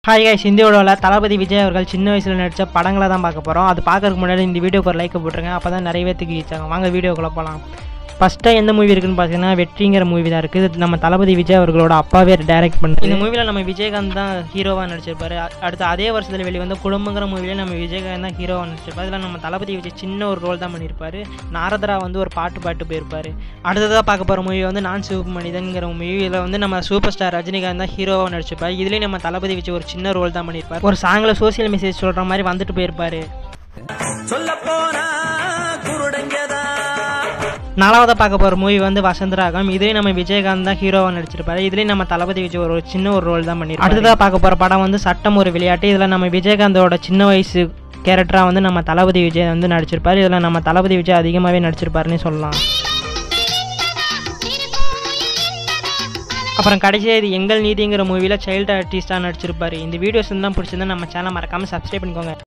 hi guys இந்த வீடியோவில் தளபதி விஜய் அவர்கள் சின்ன வயசில் நடித்த படங்களை தான் பார்க்க போகிறோம் அது பார்க்கறதுக்கு முன்னாடி இந்த வீடியோக்கு ஒரு லைக் போட்டுருங்க அப்போ தான் நிறைய பேத்துக்கு ஈச்சாங்க வாங்க வீடியோக்குள்ளே போகலாம் ஃபஸ்ட்டாக எந்த மூவி இருக்குன்னு பார்த்தீங்கன்னா வெற்றிங்கிற மூவி தான் இருக்குது இது நம்ம தளபதி விஜய் அவர்களோட அப்பாவே டைரக்ட் பண்ணி இந்த மூவியில் நம்ம விஜயகாந்த் தான் ஹீரோவாக நடிச்சிருப்பாரு அ- அடுத்து அதே வருஷத்தில் வெளிவந்த குடும்பங்கிற மூவிலே நம்ம விஜயகாந்த் தான் ஹீரோவாக நடிச்சிருப்பாரு இதில் நம்ம தளபதி விஜய் சின்ன ஒரு ரோல் தான் பண்ணியிருப்பாரு நாரதரா வந்து ஒரு பாட்டு பாட்டு போயிருப்பாரு அடுத்ததாக பார்க்க போகிற மூவி வந்து நான் சிவப்பு மனிதன்கிற மூவியில் வந்து நம்ம சூப்பர் ஸ்டார் ரஜினிகாந்த் தான் ஹீரோவாக நடிச்சிருப்பாரு இதுலேயும் நம்ம தளபதி விஜய் ஒரு சின்ன ரோல் தான் பண்ணியிருப்பாரு ஒரு சாங்கில் சோஷியல் மெசேஜ் சொல்கிற மாதிரி வந்துட்டு போயிருப்பாரு சொல்ல போனா குருடங்கதான் நாலாவதாக பார்க்க போகிற மூவி வந்து வசந்தராகம் இதுலேயும் நம்ம விஜயகாந்த் தான் ஹீரோவாக நடிச்சிருப்பாரு இதுலேயும் நம்ம தளபதி விஜய் ஒரு சின்ன ஒரு ரோல் தான் பண்ணியிருப்பாரு அடுத்ததாக பார்க்க போகிற படம் வந்து சட்டம் ஒரு விளையாட்டு இதில் நம்ம விஜயகாந்தோட சின்ன வயசு கேரக்டராக வந்து நம்ம தளபதி விஜய் வந்து நடிச்சிருப்பாரு இதில் நம்ம தளபதி விஜய் அதிகமாகவே நடிச்சிருப்பாருன்னு சொல்லலாம் அப்புறம் கடைசியாக இது எங்கள் நீதிங்கிற மூவியில் சைல்டு ஆர்டிஸ்டாக நடிச்சிருப்பாரு இந்த வீடியோஸ் தான் பிடிச்சிருந்தா நம்ம சேனல் மறக்காமல் சப்ஸ்கிரைப் பண்ணிக்கோங்க